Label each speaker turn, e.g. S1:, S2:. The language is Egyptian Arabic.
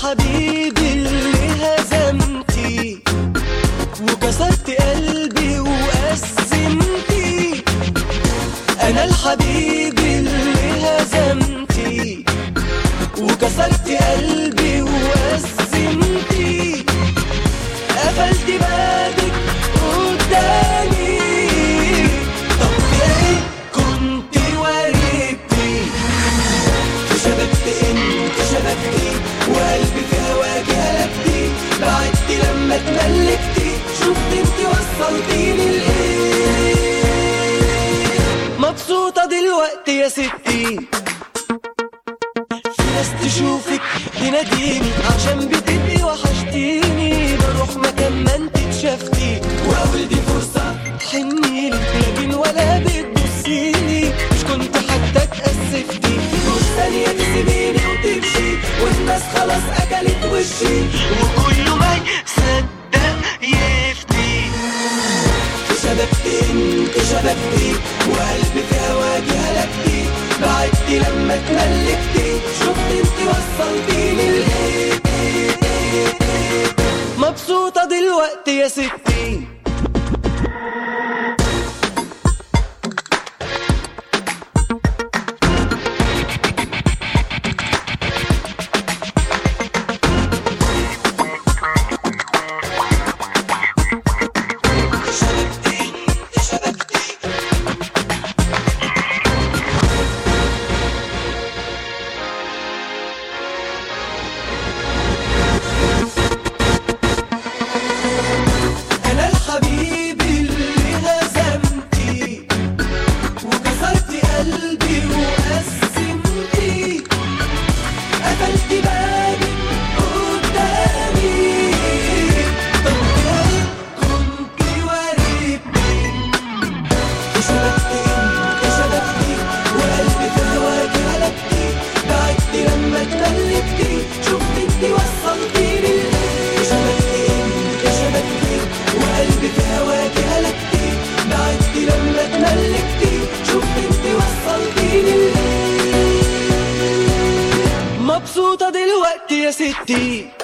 S1: الحبيب اللي هزمتي وكسرت قلبي وقسمتي انا الحبيب اللي هزمتي وكسرت قلبي وقسمتي قفلت بابك قدامي طب ايه كنت وريتي شبكت انت شبكتي وقلبي في هواكي هلكتي بعدتي لما اتملكتي شفت انت وصلتيني لايه مبسوطة دلوقتي يا ستي في ناس تشوفك تناديني عشان بتبقي وحشتيني بروح مكان ما انت اتشافتي واقول دي فرصة حنيلي لكن ولا بتبصيلي مش كنت حتى اتأسفتي مش ثانية تسيبيني وتمشي والناس خلاص أكلت وشي وكله ما يصدق يفتي شبكتي انت شبكتي وقلبي في هواكي هلكتي بعدتي لما اتملكتي شفت انت وصلتيني لايه مبسوطة دلوقتي يا ستي شبكتي انت شبكتي أنا الحبيب اللي هزمتي وكسرت قلبي وقسمتي قفلت بابك قدامي طب إيه كنت وريتني شبكتي انت شبكتي وقلبي في هواكي هلكتي بعدتي لما اتملكتي شفت انت وصلتيني لايه شبكتي انت شبكتي وقلبي في هواكي هلكتي بعدتي لما اتملكتي شفت انت وصلتيني لايه مبسوطة دلوقتي يا ستي